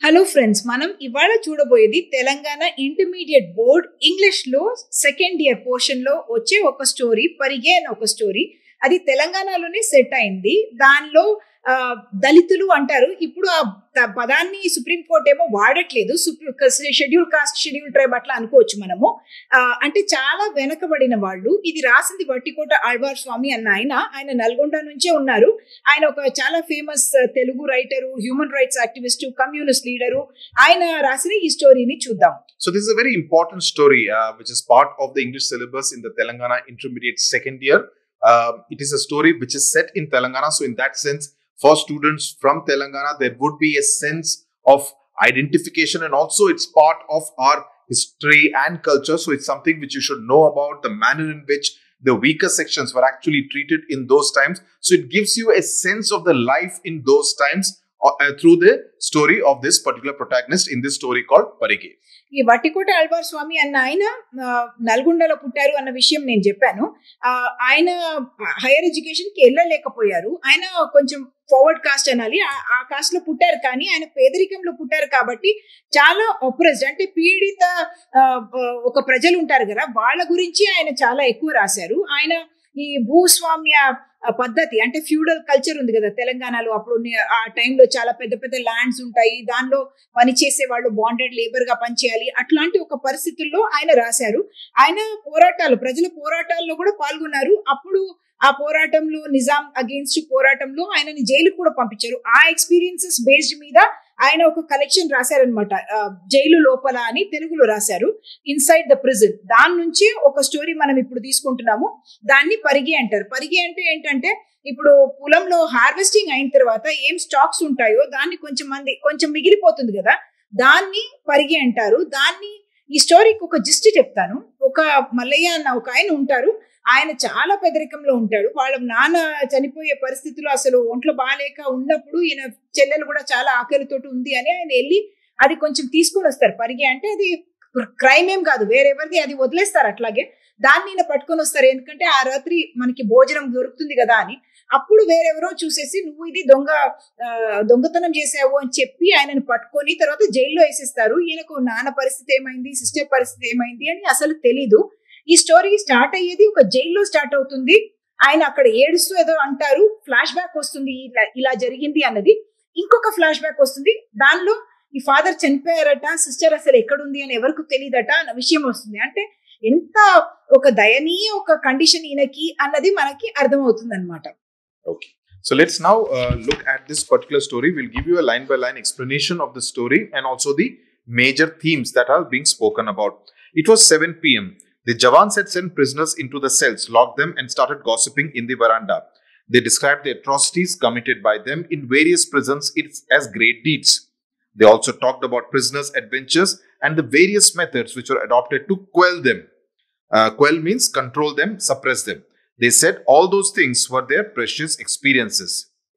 Hello friends మనం ఇవాళ చూడబోయేది తెలంగాణ ఇంటర్మీడియట్ బోర్డ్ ఇంగ్లీష్ లో సెకండ్ ఇయర్ పోర్షన్ లో వచ్చే ఒక స్టోరీ పరిగే అని ఒక స్టోరీ అది తెలంగాణలోనే సెట్ అయింది దానిలో ఆ, దళితులు అంటారు ఇప్పుడు ఆ త- పదాన్ని సుప్రీంకోర్టు ఏమో వాడట్లేదు షెడ్యూల్ కాస్ట్ షెడ్యూల్ ట్రైబ్ అట్లా అనుకోవచ్చు మనము ఆ, అంటే చాలా వెనకబడిన వాళ్ళు ఇది రాసింది వట్టికోట ఆళ్వార్ స్వామి అన్న ఆయన ఆయన నల్గొండ నుంచే ఉన్నారు ఆయన ఒక చాలా famous Telugu writer human rights activist communist leader ఆయన రాసిన ఈ స్టోరీని చూద్దాం So this is a very important story, uh, which is part of the English syllabus in the Telangana Intermediate second year. Uh, it is a story which is set in Telangana. So in that sense, for students from Telangana, there would be a sense of identification, and also it's part of our history and culture. So it's something which you should know about the manner in which the weaker sections were actually treated in those times. So it gives you a sense of the life in those times uh, uh, through the story of this particular protagonist in this story called Parige. ఈ వట్టికోట ఆళ్వార్ స్వామి అన్న ఆయన ఆ, నల్గొండలో పుట్టారు అన్న విషయం నేను చెప్పాను ఆ, ఆయన హైయర్ ఎడ్యుకేషన్ కి వెళ్ళలేకపోయారు ఆయన కొంచెం ఫార్వర్డ్ కాస్ట్ అనాలి ఆ- ఆ కాస్ట్ లో పుట్టారు కానీ ఆయన పేదరికంలో పుట్టారు కాబట్టి చాలా ఒప్రెస్డ్ అంటే పీడిత ఆ, ఒక ప్రజలు ఉంటారు కదా వాళ్ళ గురించి ఆయన చాలా ఎక్కువ రాశారు ఆయన ఈ భూస్వామ్య ఆ, పద్ధతి అంటే ఫ్యూడల్ కల్చర్ ఉంది కదా తెలంగాణలో అప్పుడు ఉన్న- ఆ టైంలో చాలా పెద్ద పెద్ద ల్యాండ్స్ ఉంటాయి దానిలో పనిచేసే వాళ్ళు బాండెడ్ లేబర్ గా పనిచేయాలి అట్లాంటి ఒక పరిస్థితుల్లో ఆయన రాశారు ఆయన పోరాటాలు ప్రజల పోరాటాల్లో కూడా పాల్గొన్నారు అప్పుడు ఆ పోరాటంలో నిజాం అగేన్స్ట్ పోరాటంలో ఆయనని జైలుకు కూడా పంపించారు ఆ ఎక్స్పీరియన్సెస్ బేస్డ్ మీద ఆయన ఒక కలెక్షన్ రాశారనమాట జైలు లోపల అని తెలుగులో రాశారు ఇన్సైడ్ ద ప్రిజన్ దాని నుంచి ఒక స్టోరీ మనం ఇప్పుడు తీసుకుంటున్నాము దాన్ని పరిగి అంటారు పరిగి అంటే ఏంటంటే ఇప్పుడు పొలంలో హార్వెస్టింగ్ అయిన తర్వాత ఏం స్టాక్స్ ఉంటాయో దాన్ని కొంచెం మంది కొంచెం మిగిలిపోతుంది కదా దాన్ని పరిగి అంటారు దాన్ని ఈ స్టోరీకి ఒక జిస్ట్ చెప్తాను ఒక మల్లయ్య అన్న ఒక ఆయన ఉంటారు ఆయన చాలా పెదరికంలో ఉంటాడు వాళ్ళ నాన్న చనిపోయే పరిస్థితిలో అసలు ఒంట్లో బాగాలేక ఉన్నప్పుడు ఈయన చెల్లెలు కూడా చాలా ఆకలితోటి ఉంది అని ఆయన వెళ్ళి అది కొంచెం తీసుకొని వస్తారు పరిగి అంటే అది క్రైమ్ ఏం కాదు వేరెవరిది అది వదిలేస్తారు అట్లాగే దాన్ని ఈయన పట్టుకొని వస్తారు ఎందుకంటే ఆ రాత్రి మనకి భోజనం దొరుకుతుంది కదా అని అప్పుడు వేరెవరో చూసేసి నువ్వు ఇది దొంగ ఆ, దొంగతనం చేసావు అని చెప్పి ఆయనను పట్టుకొని తర్వాత జైల్లో వేసేస్తారు ఈయనకు నాన్న పరిస్థితి ఏమైంది సిస్టర్ పరిస్థితి ఏమైంది అని అసలు తెలీదు ఈ స్టోరీ స్టార్ట్ అయ్యేది ఒక జైల్లో స్టార్ట్ అవుతుంది ఆయన అక్కడ ఏడుస్తూ ఏదో అంటారు ఫ్లాష్ బ్యాక్ వస్తుంది ఇలా ఇలా జరిగింది అన్నది ఇంకొక ఫ్లాష్ బ్యాక్ వస్తుంది దానిలో ఈ ఫాదర్ చనిపోయారట సిస్టర్ అసలు ఎక్కడుంది అని ఎవరికి తెలియదట అన్న విషయం వస్తుంది అంటే ఎంత ఒక దయనీయ ఒక కండిషన్ ఈయనకి అన్నది మనకి అర్థమవుతుంది అనమాట Okay. So let's now uh, look at this particular story. We'll give you a line by line explanation of the story and also the major themes that are being spoken about. It was 7 p.m. The Jawans had sent prisoners into the cells, locked them, and started gossiping in the veranda. They described the atrocities committed by them in various prisons it's as great deeds. They also talked about prisoners' adventures and the various methods which were adopted to quell them. Uh, quell means control them, suppress them. They said all those things were their precious experiences.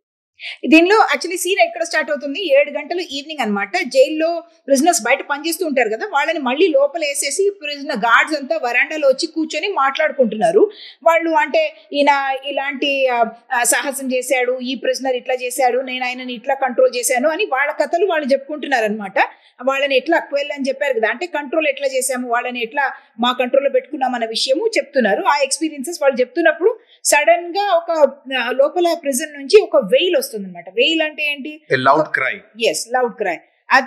దీనిలో actually scene ఎక్కడ start అవుతుంది ఏడు గంటలు evening అన్నమాట జైల్లో prisoners బయట పనిచేస్తూ ఉంటారు కదా వాళ్ళని మళ్ళీ లోపల వేసేసి ప్రిజనర్ గార్డ్స్ అంతా వరాండాలో వచ్చి కూర్చొని మాట్లాడుకుంటున్నారు వాళ్ళు అంటే ఈయన ఇలాంటి ఆ, ఆ, సాహసం చేశాడు ఈ ప్రిజనర్ ఇట్లా చేశాడు నేను ఆయనని ఇట్లా కంట్రోల్ చేశాను అని వాళ్ళ కథలు వాళ్ళు చెప్పుకుంటున్నారు అనమాట వాళ్ళని ఎట్లా క్వెల్ అని చెప్పారు కదా అంటే కంట్రోల్ ఎట్లా చేశాము వాళ్ళని ఎట్లా మా కంట్రోల్లో పెట్టుకున్నాం అన్న విషయము చెప్తున్నారు ఆ ఎక్స్పీరియన్సెస్ వాళ్ళు చెప్తున్నప్పుడు సడన్ గా ఒక ఆ, లోపల ప్రిజన్ నుంచి ఒక వెయిల్ వస్తుంది అనమాట వెయిల్ అంటే ఏంటి A loud cry. Yes loud cry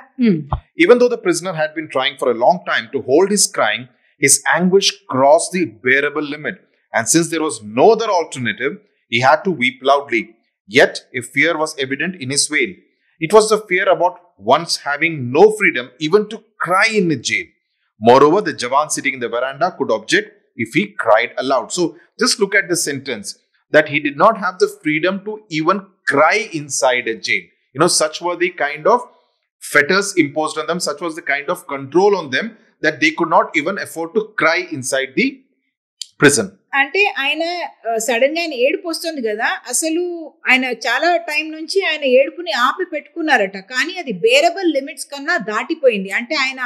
Even though the prisoner had been trying for a long time to hold his crying, his anguish crossed the bearable limit. And since there was no other alternative, he had to weep loudly. Yet, a fear was evident in his wail. It was the fear about once having no freedom even to cry in a jail. Moreover, the Jawan sitting in the veranda could object if he cried aloud. So, just look at the sentence that he did not have the freedom to even cry inside a jail. You know, such were the kind of fetters imposed on them, such was the kind of control on them that they could not even afford to cry inside the prison. అంటే ఆయన sudden గా ఆయన ఏడుపు వస్తుంది కదా అసలు ఆయన చాలా టైం నుంచి ఆయన ఏడుపుని ఆపి పెట్టుకున్నారట కానీ అది బేరబుల్ లిమిట్స్ కన్నా దాటిపోయింది అంటే ఆయన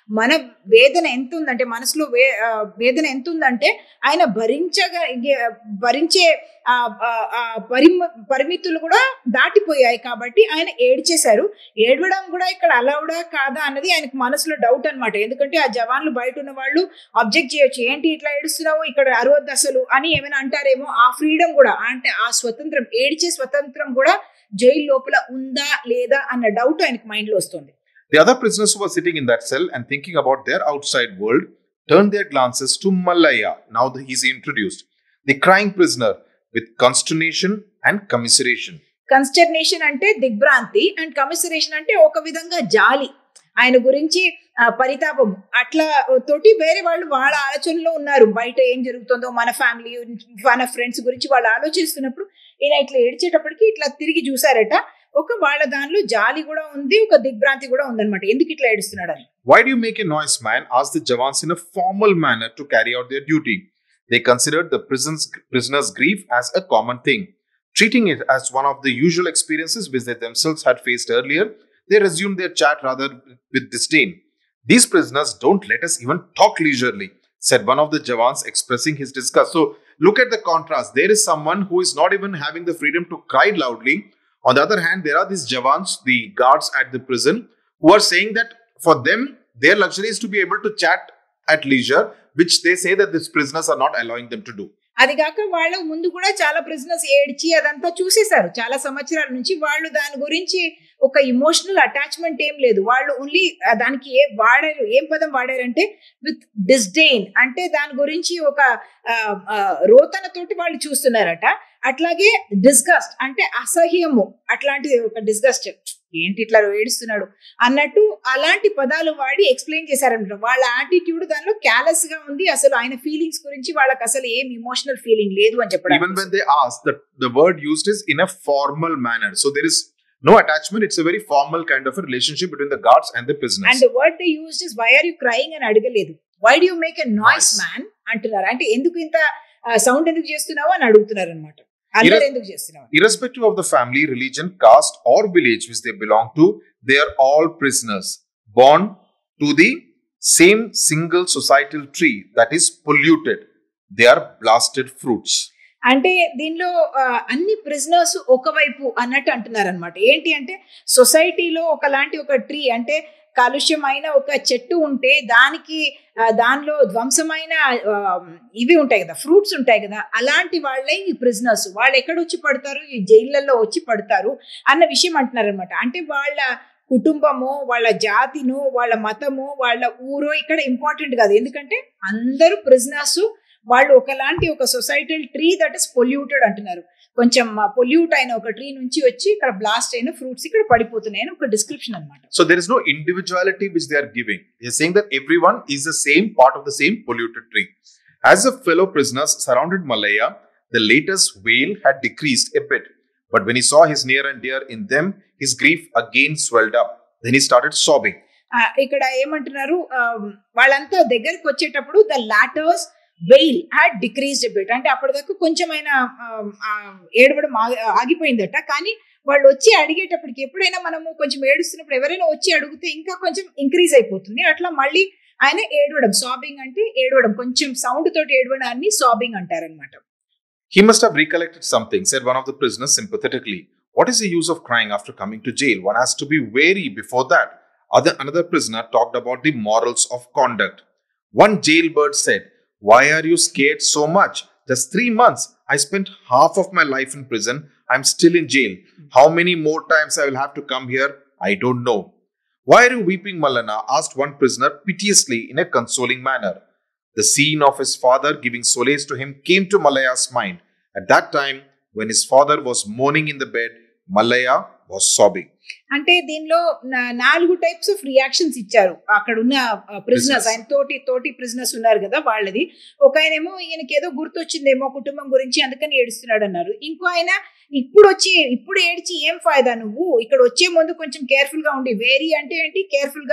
మన వేదన ఎంత ఉందంటే మనసులో వే ఆ, వేదన ఎంత ఉందంటే ఆయన భరించగా భరించే ఆ, ఆ, ఆ పరిమ పరిమితులు కూడా దాటిపోయాయి కాబట్టి ఆయన ఏడ్చేశారు ఏడవడం కూడా ఇక్కడ అలౌడా కాదా అన్నది ఆయనకు మనసులో డౌట్ అన్నమాట ఎందుకంటే ఆ జవాన్లు బయట ఉన్న వాళ్ళు అబ్జెక్ట్ చేయొచ్చు ఏంటి ఇట్లా ఏడుస్తున్నావు ఇక్కడ అరవద్దు అసలు అని ఏమైనా అంటారేమో ఆ ఫ్రీడమ్ కూడా అంటే ఆ స్వతంత్రం ఏడ్చే స్వతంత్రం కూడా జైలు లోపల ఉందా లేదా అన్న డౌట్ ఆయనకు మైండ్ లో వస్తుంది The other prisoners who were sitting in that cell and thinking about their outside world turned their glances to Malaya, now that he's introduced, the crying prisoner, with consternation and commiseration. Consternation అంటే దిగ్భ్రాంతి and కమిసరేషన్ అంటే ఒక విధంగా జాలి ఆయన గురించి ఆ, పరితాపం అట్లా తోటి వేరే వాళ్ళు వాళ్ళ ఆలోచనలో ఉన్నారు బయట ఏం జరుగుతుందో మన ఫ్యామిలీ మన ఫ్రెండ్స్ గురించి వాళ్ళు ఆలోచిస్తున్నప్పుడు ఈయన ఇట్లా ఏడ్చేటప్పటికి ఇట్లా తిరిగి చూసారట ఒక వాళ్ళ దానిలో జాలి కూడా ఉంది ఒక దిగ్భ్రాంతి కూడా ఉందన్నమాట ఎందుకు ఇట్లా ఏడుస్తున్నాడు అని Why do you make a noise, man? asked the Javans in a formal manner to carry out their duty. They considered the prison's, prisoner's grief as a common thing. Treating it as one of the usual experiences which they themselves had faced earlier, they resumed their chat rather with disdain. These prisoners don't let us even talk leisurely, said one of the Javans, expressing his disgust. So, look at the contrast. There is someone who is not even having the freedom to cry loudly. On the other hand, there are these Javans, the guards at the prison, who are saying that for them, their luxury is to be able to chat at leisure, which they say that these prisoners are not allowing them to do. అది కాక వాళ్ళ ముందు కూడా చాలా prisoners ఏడ్చి అదంతా చూసేశారు చాలా సంవత్సరాల నుంచి వాళ్ళు దాని గురించి ఒక ఇమోషనల్ అటాచ్మెంట్ ఏం లేదు వాళ్ళు ఓన్లీ దానికి ఏ వాడారు ఏం పదం వాడారంటే విత్ డిస్డెయిన్ అంటే దాని గురించి ఒక ఆ, ఆ, రోతనతోటి వాళ్ళు చూస్తున్నారట అట్లాగే డిస్గస్ట్ అంటే అసహ్యము అట్లాంటి ఒక డిస్గస్ట్ ఏంటి ఇట్లా ఏడుస్తున్నాడు అన్నట్టు అలాంటి పదాలు వాడి ఎక్స్ప్లెయిన్ చేశారనమాట వాళ్ళ యాటిట్యూడ్ దానిలో క్యాలెస్ గా ఉంది అసలు ఆయన ఫీలింగ్స్ గురించి వాళ్ళకి అసలు ఏం ఇమోషనల్ ఫీలింగ్ లేదు అని చెప్పడం Even when they ask, the, the word used is in a formal manner. So, there is no attachment. It's a very formal kind of a relationship between the guards and the prisoners. And word they used is why are you crying అని అడగలేదు why do make a noise Noise. Man అంటున్నారు అంటే ఎందుకు ఇంత sound ఎందుకు చేస్తున్నావు అని అడుగుతున్నారు అనమాట అందరు Irres- ఎందుకు చేస్తున్నావు Irrespective of the family, religion, caste, or village which they belong to, they are all prisoners, born to the same single societal tree that is polluted. They are blasted fruits. అంటే దీనిలో ఆ, అన్ని prisoners ఒకవైపు అన్నట్టు అంటున్నారు అనమాట ఏంటి అంటే సొసైటీలో ఒకలాంటి ఒక ట్రీ అంటే కాలుష్యమైన ఒక చెట్టు ఉంటే దానికి ఆ, దానిలో ధ్వంసమైన ఆ, ఇవి ఉంటాయి కదా ఫ్రూట్స్ ఉంటాయి కదా అలాంటి వాళ్ళే ఈ ప్రిజనర్స్ వాళ్ళు ఎక్కడ వచ్చి పడతారు ఈ జైళ్ళల్లో వచ్చి పడతారు అన్న విషయం అంటున్నారు అనమాట అంటే వాళ్ళ కుటుంబము వాళ్ళ జాతిను వాళ్ళ మతము వాళ్ళ ఊరో ఇక్కడ ఇంపార్టెంట్ కాదు ఎందుకంటే అందరూ ప్రిజనర్స్ వాళ్ళు ఒకలాంటి ఒక societal tree that is polluted అంటున్నారు కొంచెం పొల్యూట్ అయిన ఒక ట్రీ నుంచి వచ్చి ఇక్కడ బ్లాస్ట్ అయిన ఫ్రూట్స్ ఇక్కడ పడిపోతున్నాయి అని ఒక డిస్క్రిప్షన్ అనమాట So there is no individuality which they are giving. They are saying that everyone is the same part of the same polluted tree. As the fellow prisoners surrounded Malaya, the latest wail had decreased a bit. But when he saw his near and dear in them, his grief again swelled up. Then he started sobbing. ఇక్కడ ఏమంటున్నారు ఆ, వాళ్ళంతా దగ్గరికి వచ్చేటప్పుడు the latter's wail had decreased bit అంటే అప్పటిదాకా కొంచెమైనా ఆ, ఆ, ఏడవడం ఆగి- ఆగిపోయిందట కానీ వాళ్ళు వచ్చి అడిగేటప్పటికి ఎప్పుడైనా మనము కొంచెం ఏడుస్తున్నప్పుడు ఎవరైనా వచ్చి అడిగితే ఇంకా కొంచెం ఇంక్రీజ్ అయిపోతుంది అట్లా మళ్ళీ ఆయన ఏడవడం సాబింగ్ అంటే ఏడవడం కొంచెం సౌండ్ తోటి ఏడవడాన్ని సాబింగ్ అంటారనమాట He must have recollected something, said one of the prisoners sympathetically. What is the use of crying after coming to jail? One has to be wary before that. Other, another prisoner talked about the morals of conduct. One jailbird said, Why are you scared so much? Just three months. I spent half of my life in prison. I'm still in jail. How many more times I will have to come here? I don't know. Why are you weeping, Malana? asked one prisoner piteously in a consoling manner. The scene of his father giving solace to him came to Malaya's mind. At that time, when his father was moaning in the bed, Malaya was sobbing. అంటే దీనిలో నా- నాలుగు types of reactions ఇచ్చారు అక్కడ ఉన్న prisoners Prisoners. ఆయన తోటి తోటి ప్రిజనర్స్ ఉన్నారు కదా వాళ్ళది ఒక ఆయనేమో ఈయనకి ఏదో గుర్తొచ్చిందేమో కుటుంబం గురించి అందుకని ఏడుస్తున్నాడు అన్నారు ఇంకో ఆయన ఇప్పుడు వచ్చి ఇప్పుడు ఏడ్చి ఏం ఫాయిదా నువ్వు ఇక్కడ వచ్చే ముందు కొంచెం కేర్ఫుల్ గా ఉండి వేరీ అంటే ఏంటి కేర్ఫుల్ గా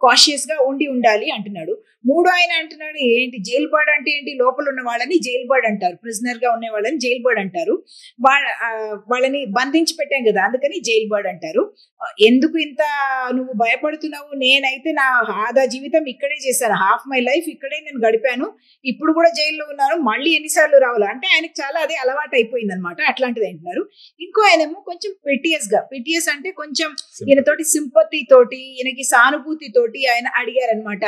కాషియస్ గా ఉండి ఉండాలి అంటున్నాడు మూడో ఆయన అంటున్నాడు ఏంటి జైలు బర్డ్ అంటే ఏంటి లోపల ఉన్న వాళ్ళని జైలు బర్డ్ అంటారు ప్రిజనర్ గా ఉన్న వాళ్ళని జైలు బర్డ్ అంటారు వాళ్ళ ఆ, వాళ్ళని బంధించి పెట్టాం కదా అందుకని జైలు బర్డ్ అంటారు ఆ, ఎందుకు ఇంత నువ్వు భయపడుతున్నావు నేనైతే నా ఆదా జీవితం ఇక్కడే చేశాను హాఫ్ మై లైఫ్ ఇక్కడే నేను గడిపాను ఇప్పుడు కూడా జైల్లో ఉన్నాను మళ్ళీ ఎన్నిసార్లు రావాలి అంటే ఆయనకి చాలా అదే అలవాటు అయిపోయింది అనమాట అట్లాంటిది అంటున్నారు ఇంకో ఆయనేమో కొంచెం పిటిఎస్ గా పిటిఎస్ అంటే కొంచెం ఈయనతోటి సింపతి తోటి ఈయనకి సానుభూతి తోటి ఆయన అడిగారనమాట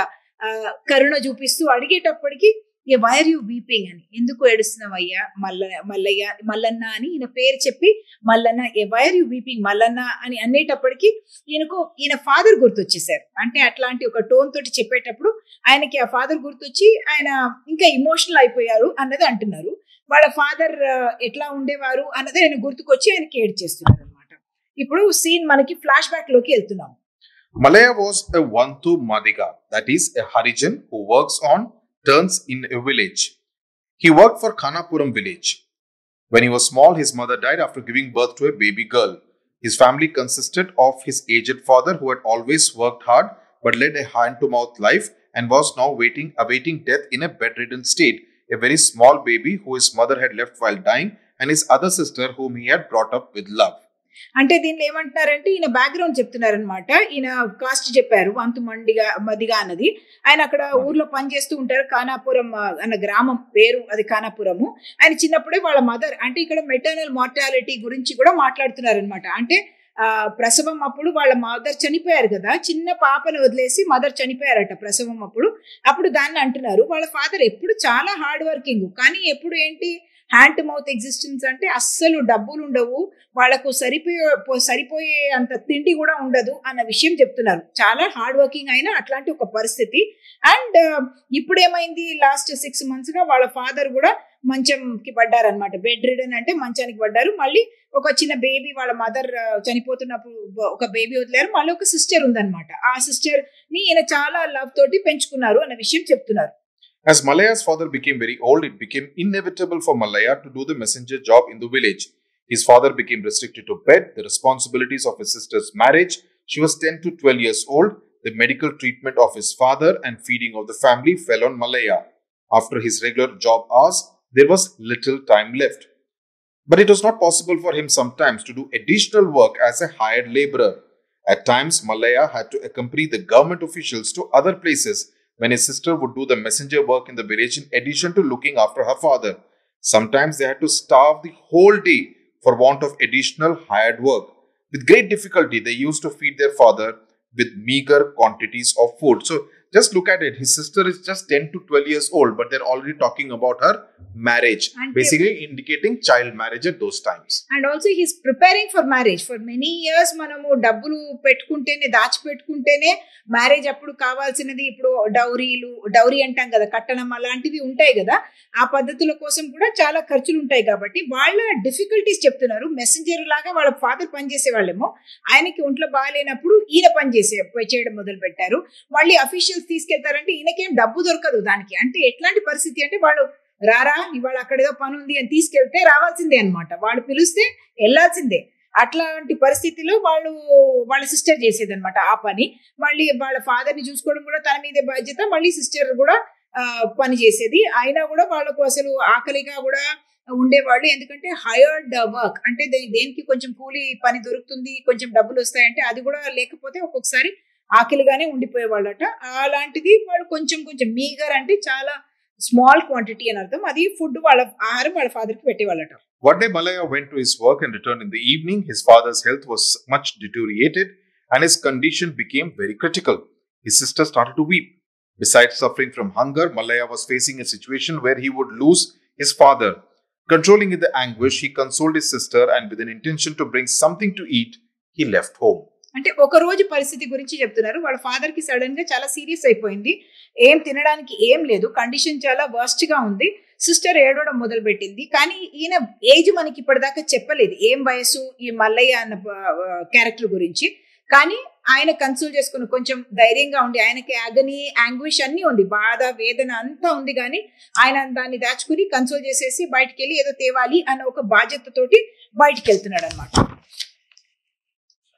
కరుణ చూపిస్తూ అడిగేటప్పటికి ఏ వైర్ యూ వీపింగ్ అని ఎందుకు ఏడుస్తున్నావు అయ్యా మల్ల మల్లయ్య మల్లన్న అని ఈయన పేరు చెప్పి మల్లన్న ఏ వైర్ యూ వీపింగ్ మల్లన్న అని అనేటప్పటికి ఈయనకు ఈయన ఫాదర్ గుర్తొచ్చేసారు అంటే అట్లాంటి ఒక టోన్ తోటి చెప్పేటప్పుడు ఆయనకి ఆ ఫాదర్ గుర్తొచ్చి ఆయన ఇంకా ఇమోషనల్ అయిపోయారు అన్నది అంటున్నారు వాళ్ళ ఫాదర్ ఎట్లా ఉండేవారు అన్నది ఆయన గుర్తుకొచ్చి ఆయనకి ఏడ్ చేస్తున్నారు అనమాట ఇప్పుడు సీన్ మనకి ఫ్లాష్ బ్యాక్ లోకి వెళ్తున్నాం Malaya was a Vantu Madiga, that is, a Harijan who works on turns in a village. He worked for Khanapuram village. When he was small, his mother died after giving birth to a baby girl. His family consisted of his aged father, who had always worked hard but led a hand to mouth life and was now waiting, awaiting death in a bedridden state. A very small baby who his mother had left while dying, and his other sister, whom he had brought up with love. అంటే దీనిలో ఏమంటున్నారంటే ఈయన background చెప్తున్నారనమాట ఈయన cost చెప్పారు వంతు మండిగా మదిగా అన్నది ఆయన అక్కడ ఊర్లో పనిచేస్తూ ఉంటారు కానాపురం ఆ, అన్న గ్రామం పేరు అది కానాపురము ఆయన చిన్నప్పుడే వాళ్ళ మదర్ అంటే ఇక్కడ మెటర్నల్ మార్టాలిటీ గురించి కూడా మాట్లాడుతున్నారనమాట అంటే ఆ ప్రసవం అప్పుడు వాళ్ళ మదర్ చనిపోయారు కదా చిన్న పాపను వదిలేసి మదర్ చనిపోయారట ప్రసవం అప్పుడు అప్పుడు దాన్ని అంటున్నారు వాళ్ళ ఫాదర్ ఎప్పుడు చాలా హార్డ్ వర్కింగ్ కానీ ఎప్పుడు ఏంటి హ్యాండ్ టు మౌత్ ఎగ్జిస్టెన్స్ అంటే అస్సలు డబ్బులు ఉండవు వాళ్ళకు సరిపోయే పో- సరిపోయే అంత తిండి కూడా ఉండదు అన్న విషయం చెప్తున్నారు చాలా హార్డ్ వర్కింగ్ అయినా అట్లాంటి ఒక పరిస్థితి అండ్ ఇప్పుడు ఏమైంది లాస్ట్ సిక్స్ మంత్స్ గా వాళ్ళ ఫాదర్ కూడా మంచంకి పడ్డారనమాట బెడ్ రిడన్ అంటే మంచానికి పడ్డారు మళ్ళీ ఒక చిన్న బేబీ వాళ్ళ మదర్ చనిపోతున్నప్పుడు బ- ఒక బేబీ వదిలేరు మళ్ళీ ఒక సిస్టర్ ఉందన్నమాట ఆ సిస్టర్ ని ఈయన చాలా లవ్ తోటి పెంచుకున్నారు అన్న విషయం చెప్తున్నారు As Malaya's father became very old, it became inevitable for Malaya to do the messenger job in the village. His father became restricted to bed, the responsibilities of his sister's marriage. She was 10 to 12 years old. The medical treatment of his father and feeding of the family fell on Malaya. After his regular job hours, there was little time left. But it was not possible for him sometimes to do additional work as a hired laborer. At times, Malaya had to accompany the government officials to other places when his sister would do the messenger work in the village in addition to looking after her father. Sometimes they had to starve the whole day for want of additional hired work. With great difficulty, they used to feed their father with meager quantities of food. So just look at it. His sister is just 10 to 12 years old, but they're already talking about her marriage, And basically indicating child marriage at those times. And also he's preparing for marriage for many years మనము డబ్బులు పెట్టుకుంటేనే దాచిపెట్టుకుంటేనే marriage అప్పుడు కావాల్సినది ఇప్పుడు డౌరీలు dowry అంటాం కదా కట్టడం అలాంటివి ఉంటాయి కదా ఆ పద్ధతుల కోసం కూడా చాలా ఖర్చులు ఉంటాయి కాబట్టి వాళ్ళ డిఫికల్టీస్ చెప్తున్నారు మెసెంజర్ లాగా వాళ్ళ ఫాదర్ పనిచేసే వాళ్ళేమో ఆయనకి ఒంట్లో బాగాలేనప్పుడు ఈయన పనిచేసే చేయడం మొదలు పెట్టారు మళ్ళీ అఫీషియల్స్ తీసుకెళ్తారంటే ఈయనకేం డబ్బు దొరకదు దానికి అంటే ఎట్లాంటి పరిస్థితి అంటే వాళ్ళు రారా ఇవాళ అక్కడ ఏదో పని ఉంది అని తీసుకెళ్తే రావాల్సిందే అన్నమాట వాళ్ళు పిలిస్తే వెళ్ళాల్సిందే అట్లాంటి పరిస్థితిలో వాళ్ళు వాళ్ళ సిస్టర్ చేసేదన్నమాట ఆ పని మళ్ళీ వాళ్ళ ఫాదర్ ని చూసుకోవడం కూడా తన మీదే బాధ్యత మళ్ళీ సిస్టర్ కూడా ఆ, పని చేసేది అయినా కూడా వాళ్ళకు అసలు ఆకలిగా కూడా ఉండేవాళ్ళు ఎందుకంటే హయర్డ్ వర్క్ అంటే దే- దేనికి కొంచెం కూలి పని దొరుకుతుంది కొంచెం డబ్బులు వస్తాయంటే అది కూడా లేకపోతే ఒక్కొక్కసారి ఆకలిగానే ఉండిపోయేవాళ్ళట అలాంటిది వాళ్ళు కొంచెం కొంచెం మీగర్ అంటే చాలా స్మాల్ క్వాంటిటీ అని అర్థం అది ఫుడ్ వాళ్ళ ఆహారం వాళ్ళ ఫాదర్ కి పెట్టేవాళ్ళట One day, Malaya went to his work and returned in the evening. His father's health was much deteriorated and his condition became very critical. His sister started to weep. Besides suffering from hunger, Malaya was facing a situation where he would lose his father. Controlling the anguish, he consoled his sister and, with an intention to bring something to eat, he left home. అంటే ఒక రోజు పరిస్థితి గురించి చెప్తున్నారు వాళ్ళ father కి sudden గా చాలా సీరియస్ అయిపోయింది ఏం తినడానికి ఏం లేదు కండిషన్ చాలా వర్స్ట్ గా ఉంది సిస్టర్ ఏడవడం మొదలు పెట్టింది కానీ ఈయన ఏజ్ మనకి ఇప్పటిదాకా చెప్పలేదు ఏం వయసు ఈ మల్లయ్య అన్న క్యారెక్టర్ గురించి కానీ ఆయన కన్సల్ట్ చేసుకుని కొంచెం ధైర్యంగా ఉండి ఆయనకి అగని యాంగ్విష్ అన్ని ఉంది బాధ వేదన అంతా ఉంది కానీ ఆయన దాన్ని దాచుకుని కన్సోల్ చేసేసి బయటికి వెళ్ళి ఏదో తేవాలి అన్న ఒక బాధ్యతతోటి బయటికి వెళ్తున్నాడు అనమాట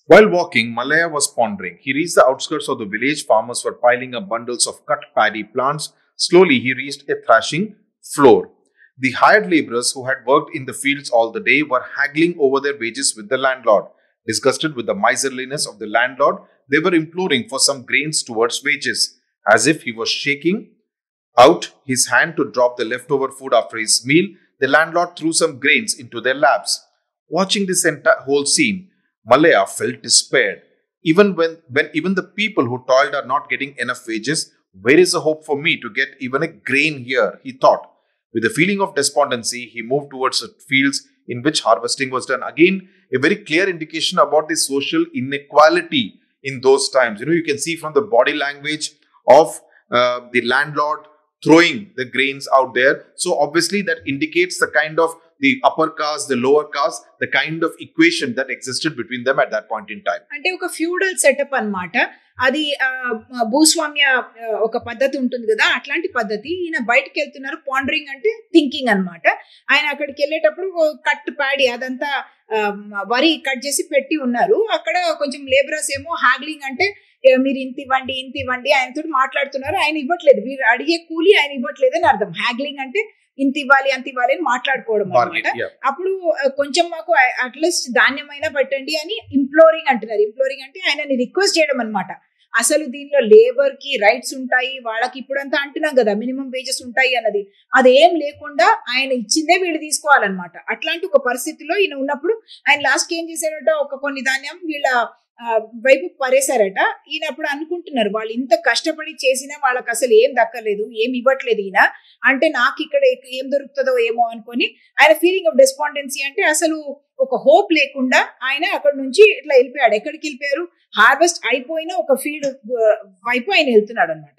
While walking, Malaya was pondering. He reached the outskirts of the village. Farmers were piling up bundles of cut paddy plants. Slowly, he reached a thrashing floor. The hired laborers who had worked in the fields all the day were haggling over their wages with the landlord. Disgusted with the miserliness of the landlord, they were imploring for some grains towards wages, as if he was shaking out his hand to drop the leftover food after his meal. The landlord threw some grains into their laps. Watching this entire whole scene, Malaya felt despaired. Even when, when even the people who toiled are not getting enough wages, where is the hope for me to get even a grain here? He thought. With a feeling of despondency, he moved towards the fields in which harvesting was done. Again, a very clear indication about the social inequality in those times. You know, you can see from the body language of uh, the landlord throwing the grains out there. So obviously, that indicates the kind of the upper caste, the lower caste, the kind of equation that existed between them at that point in time. అంటే ఒక feudal setup అన్నమాట అది ఆ, భూస్వామ్య ఆ, ఒక పద్ధతి ఉంటుంది కదా అట్లాంటి పద్ధతి ఈయన బయటకు వెళ్తున్నారు పాండరింగ్ అంటే థింకింగ్ అన్నమాట ఆయన అక్కడికి వెళ్ళేటప్పుడు కట్ ప్యాడి అదంతా ఆ, వరి కట్ చేసి పెట్టి ఉన్నారు అక్కడ కొంచెం లేబరర్స్ ఏమో హ్యాగ్లింగ్ అంటే ఏ, మీరు ఇంత ఇవ్వండి ఇంత ఇవ్వండి ఆయనతో మాట్లాడుతున్నారు ఆయన ఇవ్వట్లేదు వీరు అడిగే కూలి ఆయన ఇవ్వట్లేదు అని అర్థం హ్యాగ్లింగ్ అంటే ఇంత ఇవ్వాలి అంత ఇవ్వాలి అని మాట్లాడుకోవడం Bargain, అనమాట yeah. అప్పుడు ఆ, కొంచెం మాకు అట్లీస్ట్ ధాన్యమైనా పెట్టండి అని ఇంప్లోరింగ్ అంటున్నారు ఇంప్లోరింగ్ అంటే ఆయనని రిక్వెస్ట్ చేయడం అనమాట అసలు దీనిలో లేబర్ కి రైట్స్ ఉంటాయి వాళ్ళకి ఇప్పుడంతా అంటున్నాం కదా మినిమం వేజెస్ ఉంటాయి అన్నది అదేం లేకుండా ఆయన ఇచ్చిందే వీళ్ళు తీసుకోవాలన్నమాట అట్లాంటి ఒక పరిస్థితిలో ఈయన ఉన్నప్పుడు ఆయన లాస్ట్ ఏం చేశారట ఒక కొన్ని ధాన్యం వీళ్ళ ఆ, వైపు పరేశారట ఈయన అప్పుడు అనుకుంటున్నారు వాళ్ళు ఇంత కష్టపడి చేసినా వాళ్ళకి అసలు ఏం దక్కలేదు ఏం ఇవ్వట్లేదు ఈయన అంటే నాకు ఇక్కడ ఏం దొరుకుతుందో ఏమో అనుకొని ఆయన ఫీలింగ్ ఆఫ్ రెస్పాండెన్సీ అంటే అసలు ఒక హోప్ లేకుండా ఆయన అక్కడ నుంచి ఇట్లా వెళ్ళిపోయాడు ఎక్కడికి వెళ్ళిపోయారు హార్వెస్ట్ అయిపోయిన ఒక ఫీల్డ్ వైపు ఆయన వెళ్తున్నాడు అనమాట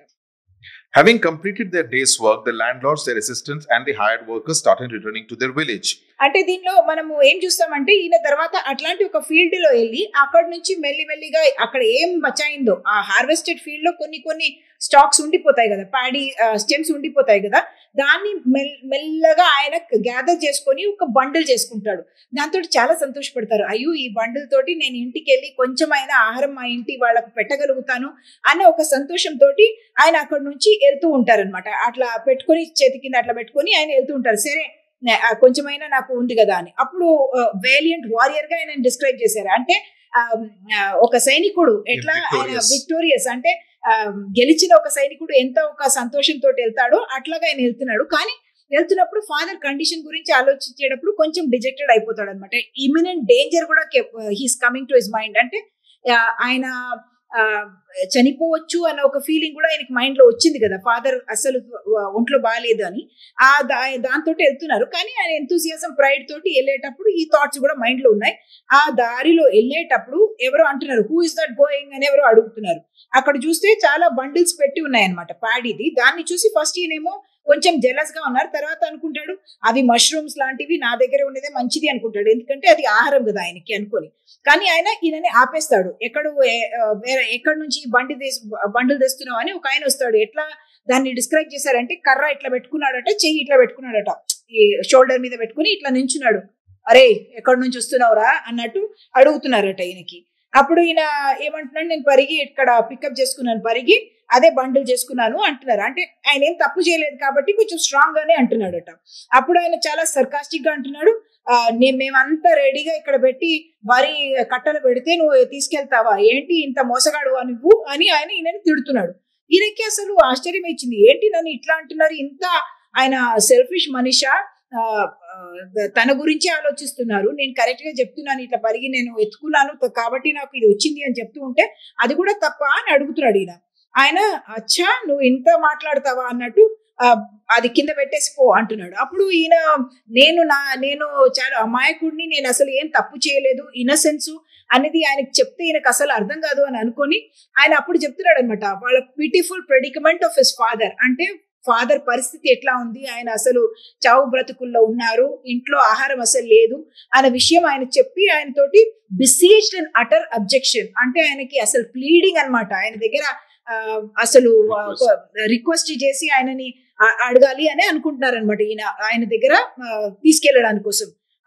Having completed their day's work, the landlords, their assistants, and the hired workers started returning to their village. అంటే దీనిలో మనము ఏం చూస్తామంటే ఈయన తర్వాత అట్లాంటి ఒక ఫీల్డ్ లో వెళ్ళి అక్కడ నుంచి మెల్లి మెల్లిగా అక్కడ ఏం బచాయిందో ఆ హార్వెస్టెడ్ ఫీల్డ్ లో కొన్ని కొన్ని స్టాక్స్ ఉండిపోతాయి కదా ప్యాడీ స్టెమ్స్ ఉండిపోతాయి కదా దాన్ని మెల్ మెల్లగా ఆయన గ్యాదర్ చేసుకొని ఒక బండిల్ చేసుకుంటాడు దాంతో చాలా సంతోషపడతారు అయ్యో ఈ బండిల్ తోటి నేను ఇంటికి వెళ్ళి కొంచెమైనా ఆహారం మా ఇంటి వాళ్ళకు పెట్టగలుగుతాను అన్న ఒక సంతోషంతో ఆయన అక్కడ నుంచి వెళ్తూ ఉంటారనమాట అట్లా పెట్టుకొని చేతి కింద అట్లా పెట్టుకొని ఆయన వెళ్తూ ఉంటారు సరే నే- ఆ, కొంచెమైనా నాకు ఉంది కదా అని అప్పుడు వేలియంట్ వారియర్ గా ఆయన డిస్క్రైబ్ చేశారు అంటే ఆ, ఆ, ఒక సైనికుడు ఎట్లా ఆయన Victorious. విక్టోరియస్ అంటే ఆ, గెలిచిన ఒక సైనికుడు ఎంత ఒక సంతోషంతో వెళ్తాడో అట్లాగా ఆయన వెళ్తున్నాడు కానీ వెళ్తున్నప్పుడు ఫాదర్ కండిషన్ గురించి ఆలోచించేటప్పుడు కొంచెం డిజెక్టెడ్ అయిపోతాడు అనమాట ఇమినెంట్ డేంజర్ కూడా he's coming to his mind అంటే ఆ, ఆయన ఆ, చనిపోవచ్చు అన్న ఒక ఫీలింగ్ కూడా ఆయనకి మైండ్ లో వచ్చింది కదా ఫాదర్ అసలు ఆ, ఒంట్లో బాగాలేదు అని ఆ దా దాంతో వెళ్తున్నారు కానీ ఆయన ఎంతూసియాసం ప్రైడ్ తోటి వెళ్ళేటప్పుడు ఈ థాట్స్ కూడా మైండ్ లో ఉన్నాయి ఆ దారిలో వెళ్ళేటప్పుడు ఎవరో అంటున్నారు హూ ఇస్ దట్ గోయింగ్ అని ఎవరో అడుగుతున్నారు అక్కడ చూస్తే చాలా బండిల్స్ పెట్టి ఉన్నాయన్నమాట ప్యాడీది దాన్ని చూసి ఫస్ట్ ఈయనేమో కొంచెం జెలస్ గా ఉన్నారు తర్వాత అనుకుంటాడు అవి మష్రూమ్స్ లాంటివి నా దగ్గర ఉన్నదే మంచిది అనుకుంటాడు ఎందుకంటే అది ఆహారం కదా ఆయనకి అనుకొని కానీ ఆయన ఈయనని ఆపేస్తాడు ఎక్కడ వేరే ఎక్కడి నుంచి ఈ బండి తీసి బండిలు తెస్తున్నావు అని ఒక ఆయన వస్తాడు ఎట్లా దాన్ని డిస్క్రైబ్ చేశారంటే కర్ర ఇట్లా పెట్టుకున్నాడట చెయ్యి ఇట్లా పెట్టుకున్నాడట ఈ షోల్డర్ మీద పెట్టుకుని ఇట్లా నించున్నాడు అరే ఎక్కడి నుంచి వస్తున్నావురా అన్నట్టు అడుగుతున్నారట ఈయనకి అప్పుడు ఈయన ఏమంటున్నాడు నేను పరిగి ఇక్కడ పికప్ చేసుకున్నాను పరిగి అదే బండిల్ చేసుకున్నాను అంటున్నారు అంటే ఆయన ఏం తప్పు చేయలేదు కాబట్టి కొంచెం స్ట్రాంగ్ గానే అంటున్నాడట అప్పుడు ఆయన చాలా సర్కాస్టిక్ గా అంటున్నాడు ఆ, నే- మేమంతా రెడీగా ఇక్కడ పెట్టి వరి కట్టలు పెడితే నువ్వు తీసుకెళ్తావా ఏంటి ఇంత మోసగాడు నువ్వు అని ఆయన ఈయనని తిడుతున్నాడు ఈయనకి అసలు ఆశ్చర్యం ఇచ్చింది ఏంటి నన్ను ఇట్లా అంటున్నారు ఇంత ఆయన సెల్ఫిష్ మనిషా ఆ, ఆ, తన గురించి ఆలోచిస్తున్నారు నేను కరెక్ట్ గా చెప్తున్నాను ఇట్లా పరిగి నేను ఎత్తుకున్నాను కాబట్టి నాకు ఇది వచ్చింది అని చెప్తూ ఉంటే అది కూడా తప్ప అని అడుగుతున్నాడు ఈయన ఆయన అచ్చా నువ్వు ఇంత మాట్లాడతావా అన్నట్టు ఆ, అది కింద పెట్టేసి పో అంటున్నాడు అప్పుడు ఈయన నేను నా నేను చాలా అమాయకుడిని నేను అసలు ఏం తప్పు చేయలేదు ఇన్నసెన్స్ అనేది ఆయనకు చెప్తే ఈయనకు అసలు అర్థం కాదు అని అనుకొని ఆయన అప్పుడు చెప్తున్నాడు అనమాట వాళ్ళ pitiful predicament of his father అంటే ఫాదర్ పరిస్థితి ఎట్లా ఉంది ఆయన అసలు చావు బ్రతుకుల్లో ఉన్నారు ఇంట్లో ఆహారం అసలు లేదు అనే విషయం ఆయన చెప్పి ఆయన తోటి బిసీజ్డ్ అండ్ అటర్ అబ్జెక్షన్ అంటే ఆయనకి అసలు ప్లీడింగ్ అన్నమాట ఆయన దగ్గర ఆ, అసలు Request. రిక్వెస్ట్ చేసి ఆయనని ఆ- అడగాలి అని అనుకుంటున్నారు అనమాట ఈయన ఆయన దగ్గర ఆ, తీసుకెళ్ళడానికి కోసం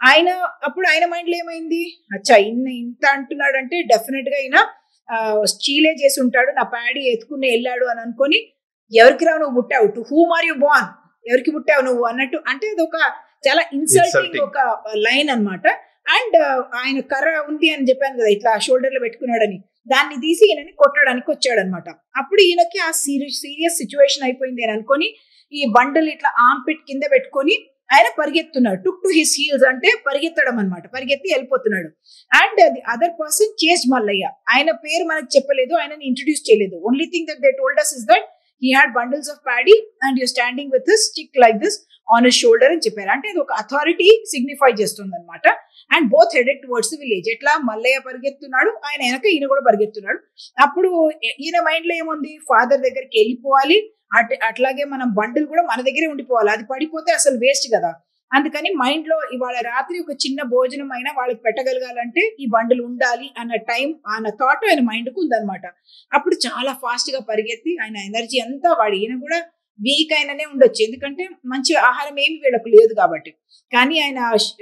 ఆయన అప్పుడు ఆయన మైండ్ లో ఏమైంది అచ్చా ఇన్న ఇంత అంటున్నాడు అంటే డెఫినెట్ గా ఈయన ఆ, చీలే చేసి ఉంటాడు నా ప్యాడీ ఎత్తుకుని వెళ్ళాడు అని అనుకొని ఎవరికి రావు నువ్వు పుట్టావు to whom are you born ఎవరికి పుట్టావు నువ్వు అన్నట్టు అంటే అది ఒక చాలా ఇన్సల్టింగ్ Insulting. ఒక లైన్ అన్నమాట అండ్ ఆయన కర్ర ఉంది అని చెప్పాను కదా ఇట్లా షోల్డర్ లో పెట్టుకున్నాడని దాన్ని తీసి ఈయనని కొట్టడానికి వచ్చాడనమాట అప్పుడు ఈయనకి ఆ సీరియస్ సీరియస్ సిచ్యువేషన్ అయిపోయింది అని అనుకొని ఈ బండలు ఇట్లా ఆమ్ పిట్ కింద పెట్టుకొని ఆయన పరిగెత్తున్నాడు టుక్ టు హిస్ హీల్స్ అంటే పరిగెత్తడం అనమాట పరిగెత్తి వెళ్ళిపోతున్నాడు and the other person chase Mallayya ఆయన పేరు మనకు చెప్పలేదు ఆయనని ఇంట్రడ్యూస్ చేయలేదు only thing that they told us is that he had bundles of paddy and you standing with stick like this on his shoulder అని చెప్పారు అంటే ఇది ఒక అథారిటీ సిగ్నిఫై చేస్తుంది అనమాట and both headed towards the village ఎట్లా మల్లయ్య పరిగెత్తున్నాడు ఆయన వెనక ఈయన కూడా పరిగెత్తున్నాడు అప్పుడు ఈ- ఈయన మైండ్ లో ఏముంది ఫాదర్ దగ్గరికి వెళ్ళిపోవాలి అట్ అట్లాగే మనం బండిల్ కూడా మన దగ్గరే ఉండిపోవాలి అది పడిపోతే అసలు వేస్ట్ కదా అందుకని మైండ్ లో ఇవాళ రాత్రి ఒక చిన్న భోజనం అయినా వాళ్ళకి పెట్టగలగాలంటే ఈ బండిల్ ఉండాలి అన్న టైం అన్న థాట్ ఆయన మైండ్ కు ఉందన్నమాట అప్పుడు చాలా ఫాస్ట్ గా పరిగెత్తి ఆయన ఎనర్జీ అంతా వాడి ఈయన కూడా వీక్ అయిననే ఉండొచ్చు ఎందుకంటే మంచి ఆహారం ఏమి వీళ్ళకు లేదు కాబట్టి కానీ ఆయన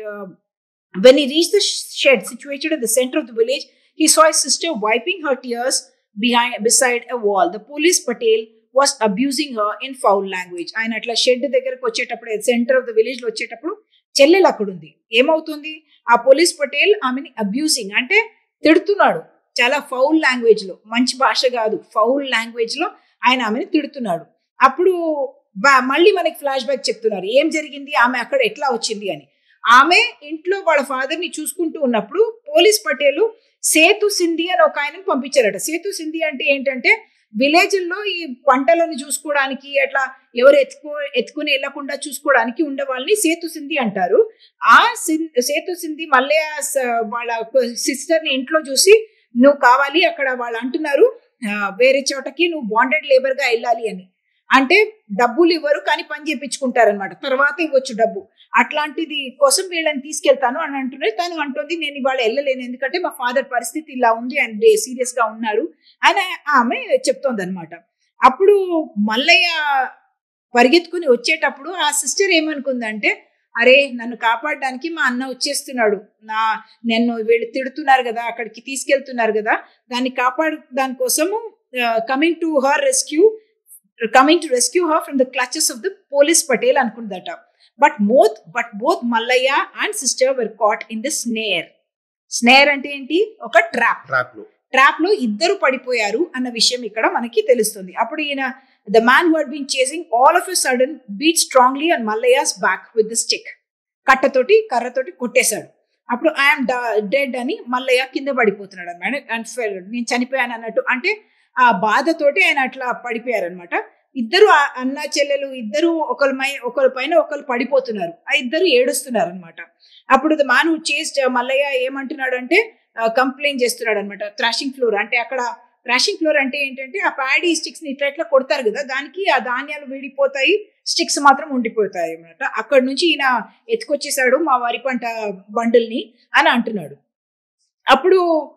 when he reach the shed situated at the center of the village he saw his sister wiping her tears behind beside a wall the police patel was abusing her in foul language ఆయన అట్లా shed దగ్గరకు వచ్చేటప్పుడు centre of the village లో వచ్చేటప్పుడు చెల్లెలు అక్కడ ఉంది ఏమవుతుంది ఆ పోలీస్ పటేల్ ఆమెని అబ్యూసింగ్ అంటే తిడుతున్నాడు చాలా ఫౌల్ లాంగ్వేజ్ లో మంచి భాష కాదు ఫౌల్ లాంగ్వేజ్ లో ఆయన ఆమెని తిడుతున్నాడు అప్పుడు బా- మళ్ళీ మనకి ఫ్లాష్ బ్యాక్ చెప్తున్నారు ఏం జరిగింది ఆమె అక్కడ ఎట్లా వచ్చింది అని ఆమె ఇంట్లో వాళ్ళ ఫాదర్ ని చూసుకుంటూ ఉన్నప్పుడు పోలీస్ పటేలు సేతు సింధి అని ఒక ఆయనని పంపించారట సేతు సింధి అంటే ఏంటంటే విలేజ్ల్లో ఈ పంటలను చూసుకోవడానికి అట్లా ఎవరు ఎత్తుకో ఎత్తుకుని వెళ్లకుండా చూసుకోవడానికి ఉండే వాళ్ళని సేతు సింధి అంటారు ఆ సిన్- సేతు సింధి మల్లయ్య స- వాళ్ళ సిస్టర్ ని ఇంట్లో చూసి నువ్వు కావాలి అక్కడ వాళ్ళు అంటున్నారు ఆ, వేరే చోటకి నువ్వు బాండెడ్ లేబర్ గా వెళ్ళాలి అని అంటే డబ్బులు ఇవ్వరు కానీ పని చేయించుకుంటారనమాట తర్వాత ఇవ్వచ్చు డబ్బు అట్లాంటిది కోసం వీళ్ళని తీసుకెళ్తాను అని అంటున్నారు తను అంటుంది నేను ఇవాళ వెళ్ళలేను ఎందుకంటే మా ఫాదర్ పరిస్థితి ఇలా ఉంది అండ్ సీరియస్ గా ఉన్నారు అని ఆమె చెప్తోంది అనమాట అప్పుడు మల్లయ్య పరిగెత్తుకుని వచ్చేటప్పుడు ఆ సిస్టర్ ఏమనుకుందంటే అరే నన్ను కాపాడడానికి మా అన్న వచ్చేస్తున్నాడు నా నన్ను వీళ్ళు తిడుతున్నారు కదా అక్కడికి తీసుకెళ్తున్నారు కదా దాన్ని కాపాడు దానికోసము coming to her rescue coming to rescue her from the clutches of the police patel అనుకుందట but moth but both Mallayya and sister were caught in the snare snare అంటే ఏంటి ఒక ట్రాప్ ట్రాప్ లో ట్రాప్ లో ఇద్దరు పడిపోయారు అన్న విషయం ఇక్కడ మనకి తెలుస్తుంది అప్పుడు ఈయన the man who had been chasing all of a sudden beat strongly and Mallayya's back with the stick కట్టతోటి కర్రతోటి కొట్టేశాడు అప్పుడు ఐఎమ్ డెడ్ అని మల్లయ్య కింద పడిపోతున్నాడు అనమాట అండ్ నేను చనిపోయాను అన్నట్టు అంటే ఆ బాధతోటి ఆయన అట్లా పడిపోయారు అనమాట ఇద్దరు ఆ అన్న చెల్లెలు ఇద్దరు ఒకరి పై ఒకరి పైన ఒకరు పడిపోతున్నారు ఆ ఇద్దరు ఏడుస్తున్నారు అనమాట అప్పుడు the man who chased Mallayya ఏమంటున్నాడు అంటే కంప్లైంట్ చేస్తున్నాడు అనమాట థ్రాషింగ్ ఫ్లోర్ అంటే అక్కడ థ్రాషింగ్ ఫ్లోర్ అంటే ఏంటంటే ఆ ప్యాడీ స్టిక్స్ ని ఇట్లా ఇట్లా కొడతారు కదా దానికి ఆ ధాన్యాలు విడిపోతాయి స్టిక్స్ మాత్రం ఉండిపోతాయి అనమాట అక్కడ నుంచి ఈయన ఎత్తుకొచ్చేసాడు మా వరి పంట బండిల్ని అని అంటున్నాడు అప్పుడు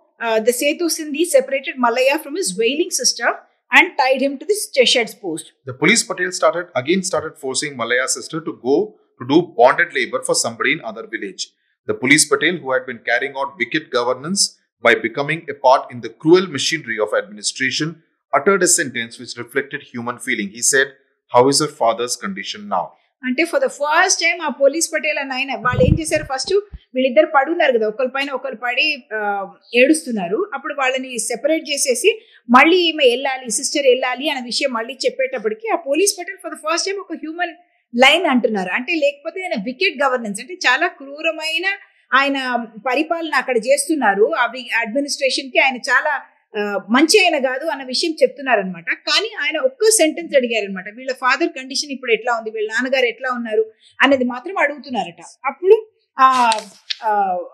ద సేతు సింధి separated Mallayya from his wailing sister and tied him to this shed's post The police Patel started again started forcing Malaya's sister to go to do bonded labor for somebody in other village. The police Patel, who had been carrying out wicked governance by becoming a part in the cruel machinery of administration, uttered a sentence which reflected human feeling. He said, "How is her father's condition now?" అంటే for the first time ఆ police patel అన్న ఆయన వాళ్ళు ఏం చేశారు first వీళ్ళిద్దరు పడున్నారు కదా ఒకరి పైన ఒకరు పడి ఆ, ఏడుస్తున్నారు అప్పుడు వాళ్ళని సెపరేట్ చేసేసి మళ్ళీ ఈమె వెళ్ళాలి సిస్టర్ వెళ్ళాలి అనే విషయం మళ్ళీ చెప్పేటప్పటికి ఆ police patel for the first time ఒక హ్యూమన్ లైన్ అంటున్నారు అంటే లేకపోతే ఆయన వికెట్ గవర్నెన్స్ అంటే చాలా క్రూరమైన ఆయన పరిపాలన అక్కడ చేస్తున్నారు అవి అడ్మినిస్ట్రేషన్ కి ఆయన చాలా ఆ, మంచి ఆయన కాదు అన్న విషయం చెప్తున్నారనమాట కానీ ఆయన ఒక్క సెంటెన్స్ అడిగారు అనమాట వీళ్ళ ఫాదర్ కండిషన్ ఇప్పుడు ఎట్లా ఉంది వీళ్ళ నాన్నగారు ఎట్లా ఉన్నారు అనేది మాత్రం అడుగుతున్నారట అప్పుడు ఆ ఆ,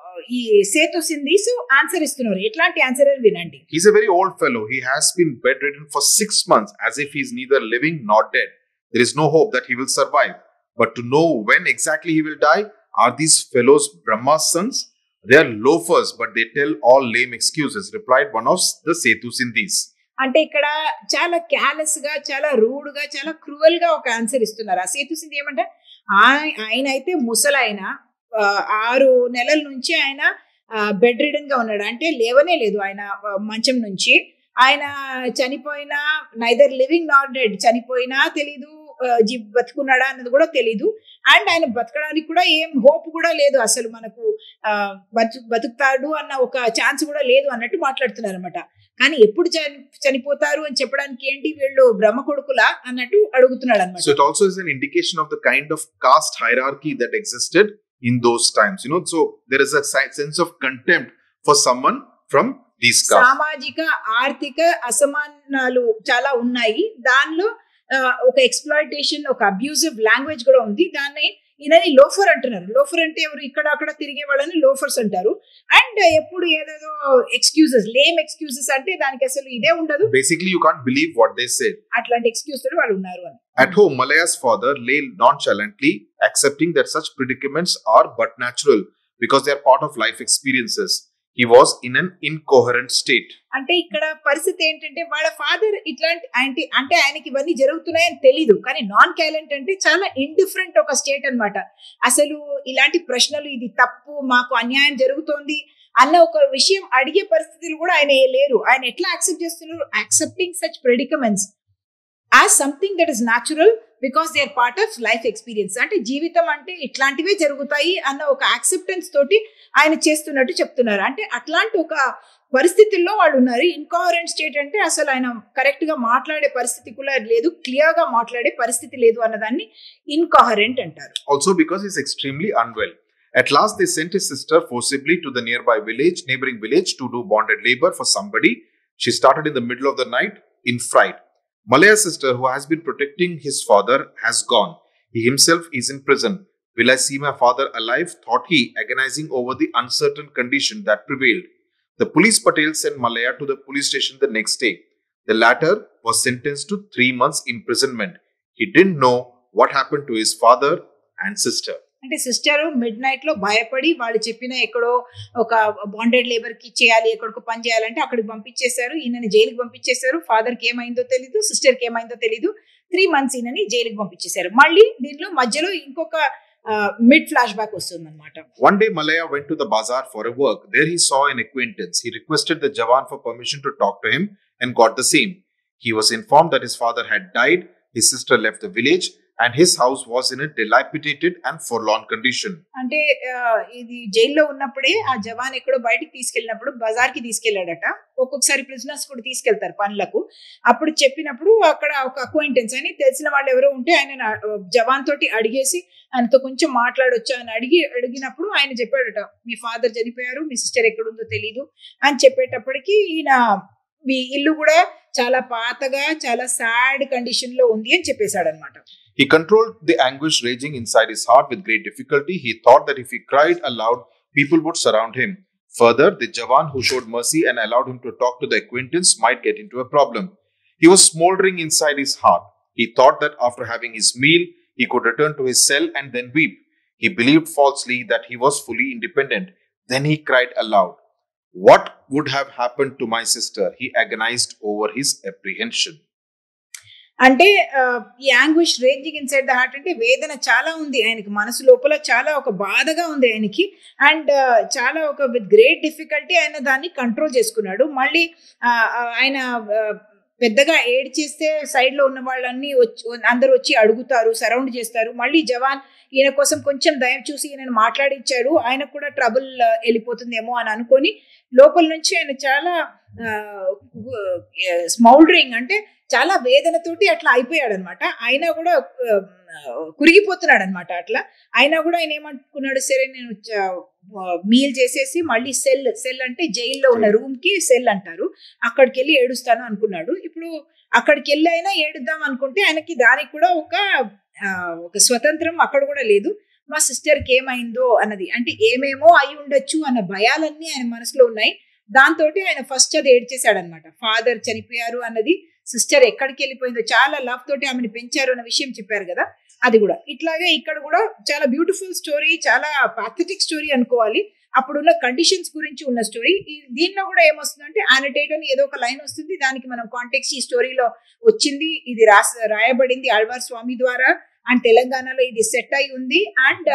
ఈ సేతు సింధీస్ ఆన్సర్ ఇస్తున్నారు ఎట్లాంటి ఆన్సర్ అని వినండి He's a very old fellow. He has been bedridden for six months, as if he's neither living nor dead. There is no hope that he will survive. But to know when exactly he will die, are these fellows Brahma's sons? They are loafers, but they tell all lame excuses, replied one of the Setu Sindhis. అంటే ఇక్కడ చాలా callous గా చాలా rude గా చాలా cruel గా ఒక answer ఇస్తున్నారు ఆ సేతు సింధి ఏమంటే ఆయ- ఆయన అయితే ముసలాయన ఆ, ఆరు నెలల నుంచి ఆయన బెడ్ రిడన్ గా ఉన్నాడు అంటే లేవనే లేదు ఆయన ఆ, మంచం నుంచి ఆయన చనిపోయినా నైదర్ లివింగ్ నాట్ డెడ్ చనిపోయినా తెలీదు ఆ, జీ బతుకున్నాడా అన్నది కూడా తెలీదు అండ్ ఆయన బతకడానికి కూడా ఏం హోప్ కూడా లేదు అసలు మనకు ఆ, బతు బతుకుతాడు అన్న ఒక ఛాన్స్ కూడా లేదు అన్నట్టు మాట్లాడుతున్నారు అనమాట కానీ ఎప్పుడు చని చనిపోతారు అని చెప్పడానికి ఏంటి వీళ్ళు బ్రహ్మ కొడుకులా అన్నట్టు అడుగుతున్నాడు అనమాట So it also is an indication of the kind of caste hierarchy that existed in those times. You know, so there is a si- sense of contempt for someone from these castes. సామాజిక ఆర్థిక అసమానాలు చాలా ఉన్నాయి దానిలో ఆ, ఒక exploitation ఒక abusive language కూడా ఉంది దాన్ని ఈయనని లోఫర్ అంటున్నారు లోఫర్ అంటే ఎవరు ఇక్కడ అక్కడ తిరిగే వాళ్ళని లోఫర్స్ అంటారు అండ్ ఎప్పుడు ఏదేదో ఎక్స్క్యూజెస్ లేమ్ ఎక్స్క్యూజెస్ అంటే దానికి అసలు ఇదే ఉండదు Basically, you can't believe what they said. అట్లాంటి ఎక్స్క్యూజ్ తోటి వాళ్ళు ఉన్నారు అని At home, Malaya's father lay nonchalantly, accepting that such predicaments are but natural because they are part of life experiences. He was in an incoherent state. అంటే ఇక్కడ పరిస్థితి ఏంటంటే వాళ్ళ ఫాదర్ ఇట్లాంటి అంటే అంటే ఆయనకి ఇవన్నీ జరుగుతున్నాయని తెలీదు కానీ నాన్ క్యాలెంట్ అంటే చాలా ఇండిఫరెంట్ ఒక స్టేట్ అన్నమాట అసలు ఇలాంటి ప్రశ్నలు ఇది తప్పు మాకు అన్యాయం జరుగుతోంది అన్న ఒక విషయం అడిగే పరిస్థితులు కూడా ఆయన లేరు ఆయన ఎట్లా యాక్సెప్ట్ చేస్తున్నారు accepting such predicaments as something that is natural because they are part of life experience అంటే జీవితం అంటే ఇట్లాంటివే జరుగుతాయి అన్న ఒక యాక్సెప్టెన్స్ తోటి ఆయన చేస్తున్నట్టు చెప్తున్నారు అంటే అట్లాంటి ఒక పరిస్థితుల్లో వాళ్ళు ఉన్నారు ఇన్కారెంట్ స్టేట్ అంటే అసలు ఆయన కరెక్ట్ గా మాట్లాడే పరిస్థితి కూడా లేదు క్లియర్ గా మాట్లాడే పరిస్థితి లేదు అన్నదాన్ని ఇన్కాహరెంట్ అంటారు Also, because he's extremely unwell. At last, they sent his sister forcibly to the nearby village, neighboring village, to do bonded labor for somebody. She started in the middle of the night in fright. Malaya's sister, who has been protecting his father, has gone. He himself is in prison. Will I see my father alive? thought he, agonizing over the uncertain condition that prevailed. The police patel sent Malaya to the police station the next day. The latter was sentenced to three months imprisonment. He didn't know what happened to his father and sister. అంటే sister midnight లో భయపడి వాళ్ళు చెప్పిన ఎక్కడో ఒక bonded labour కి చేయాలి ఎక్కడికో పని చేయాలంటే అక్కడికి పంపించేశారు ఈయనని జైలుకి పంపించేశారు ఫాదర్ కి ఏమైందో తెలీదు సిస్టర్ కి ఏమైందో తెలీదు త్రీ మంత్స్ ఈయనని జైలుకి పంపించేశారు మళ్ళీ దీంట్లో మధ్యలో ఇంకొక మిడ్ ఫ్లాష్ బ్యాక్ వస్తుంది అనమాట One day, Malaya went to the bazaar for a work. There he saw an acquaintance. He requested the Jawan for permission to talk to him and got the same. He was informed that his father had died, his sister left the village, and his house was in a dilapidated and forlorn condition. అంటే ఆ, ఇది జైల్లో ఉన్నప్పుడే ఆ జవాన్ ఎక్కడో బయటికి తీసుకెళ్ళినప్పుడు బజార్ కి తీసుకెళ్లాడట ఒక్కొక్కసారి ప్రిజనర్స్ కూడా తీసుకెళ్తారు పనులకు అప్పుడు చెప్పినప్పుడు అక్కడ ఒక అక్వైంటెన్స్ అని తెలిసిన వాళ్ళు ఎవరో ఉంటే ఆయన నా- జవాన్ తోటి అడిగేసి ఆయనతో కొంచెం మాట్లాడొచ్చా అని అడిగి అడిగినప్పుడు ఆయన చెప్పాడట మీ ఫాదర్ చనిపోయారు మీ సిస్టర్ ఎక్కడుందో తెలీదు అని చెప్పేటప్పటికి ఈయన మీ ఇల్లు కూడా చాలా పాతగా చాలా సాడ్ కండిషన్ లో ఉంది అని చెప్పేశాడు అనమాట He controlled the anguish raging inside his heart with great difficulty. He thought that if he cried aloud, people would surround him. Further, the Jawan who showed mercy and allowed him to talk to the acquaintance might get into a problem. He was smoldering inside his heart. He thought that after having his meal, he could return to his cell and then weep. He believed falsely that he was fully independent. Then he cried aloud. What would have happened to my sister? He agonized over his apprehension. అంటే ఆ, ఈ anguish raging inside the heart అంటే వేదన చాలా ఉంది ఆయనకి మనసు లోపల చాలా ఒక బాధగా ఉంది ఆయనకి అండ్ చాలా ఒక విత్ గ్రేట్ డిఫికల్టీ ఆయన దాన్ని కంట్రోల్ చేసుకున్నాడు మళ్ళీ ఆ, ఆ, ఆయన ఆ, పెద్దగా ఏడ్ చేస్తే సైడ్ లో ఉన్న వాళ్ళన్నీ వచ్చి అందరూ వచ్చి అడుగుతారు సరౌండ్ చేస్తారు మళ్ళీ జవాన్ ఈయన కోసం కొంచెం దయం చూసి ఈయన మాట్లాడించాడు ఆయనకు కూడా ట్రబుల్ వెళ్ళిపోతుందేమో అని అనుకొని లోపల నుంచి ఆయన చాలా స్మౌల్డరింగ్ అంటే చాలా వేదనతోటి అట్లా అయిపోయాడు అనమాట అయినా కూడా కురిగిపోతున్నాడు అనమాట అట్లా అయినా కూడా ఆయన ఏమనుకున్నాడు సరే నేను మీల్ చేసేసి మళ్ళీ సెల్ సెల్ అంటే జైల్లో ఉన్న రూమ్ కి సెల్ అంటారు అక్కడికి వెళ్ళి ఏడుస్తాను అనుకున్నాడు ఇప్పుడు అక్కడికి వెళ్ళి అయినా ఏడుద్దాం అనుకుంటే ఆయనకి దానికి కూడా ఒక ఆ, ఒక స్వతంత్రం అక్కడ కూడా లేదు మా సిస్టర్కి ఏమైందో అన్నది అంటే ఏమేమో అయి ఉండొచ్చు అన్న భయాలన్నీ ఆయన మనసులో ఉన్నాయి దాంతో ఆయన ఫస్ట్ అది ఏడ్చేశాడు అనమాట ఫాదర్ చనిపోయారు అన్నది సిస్టర్ ఎక్కడికి వెళ్ళిపోయిందో చాలా లవ్ తోటి ఆమెను పెంచారు అన్న విషయం చెప్పారు కదా అది కూడా ఇట్లాగే ఇక్కడ కూడా చాలా బ్యూటిఫుల్ స్టోరీ చాలా పాథటిక్ స్టోరీ అనుకోవాలి అప్పుడున్న కండిషన్స్ గురించి ఉన్న స్టోరీ దీనిలో కూడా ఏమొస్తుందంటే ఆనటేట్ అని ఏదో ఒక లైన్ వస్తుంది దానికి మనం కాంటెక్స్ ఈ స్టోరీలో వచ్చింది ఇది రాస రాయబడింది ఆళ్వార్ స్వామి ద్వారా అండ్ తెలంగాణలో ఇది సెట్ అయి ఉంది అండ్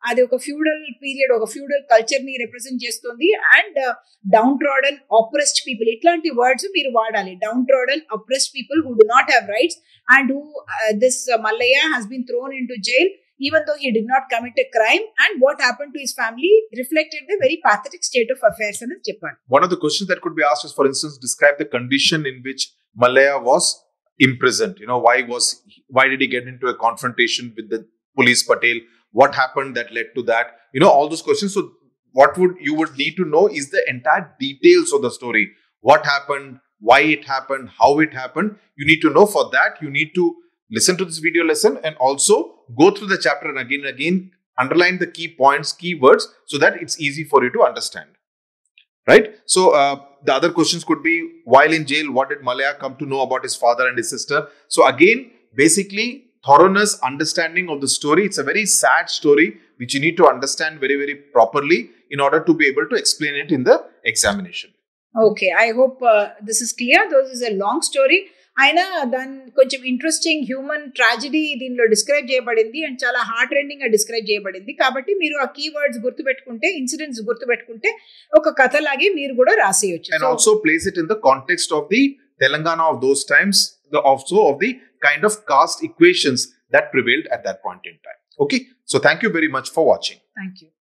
అది ఒక ఫ్యూడల్ పీరియడ్ ఒక ఫ్యూడల్ కల్చర్ ని రిప్రజెంట్ చేస్తుంది and downtrodden oppressed people ఇట్లాంటి వర్డ్స్ మీరు వాడాలి downtrodden oppressed people who do not have rights and who this Mallayya has been thrown into jail even though he did not commit a crime and what happened to his family reflected the very pathetic state of affairs అని చెప్పాను One of the questions that could be asked is, for instance, describe the condition in which Malaya was imprisoned. You know, why was why did he get into a confrontation with the police Patel? What happened that led to that? You know, all those questions. So, what would you would need to know is the entire details of the story. What happened? Why it happened? How it happened? You need to know. For that, you need to listen to this video lesson and also go through the chapter and again and again underline the key points, key words, so that it's easy for you to understand right? So uh, the other questions could be while in jail, what did Malaya come to know about his father and his sister? So again, basically thoroughness, understanding of the story. It's a very sad story which you need to understand very, very properly in order to be able to explain it in the examination. Okay I hope this is clear those is a long story అయినా దాని కొంచెం interesting human tragedy దీనిలో describe చేయబడింది and చాలా heart rending గా describe చేయబడింది కాబట్టి మీరు ఆ కీవర్డ్స్ గుర్తుపెట్టుకుంటే ఇన్సిడెంట్స్ గుర్తుపెట్టుకుంటే ఒక కథలాగే మీరు కూడా రాసేయచ్చు And also place it in the context of the Telangana of those times, the also of the kind of caste equations that prevailed at that point in time. Okay, so thank you very much for watching. Thank you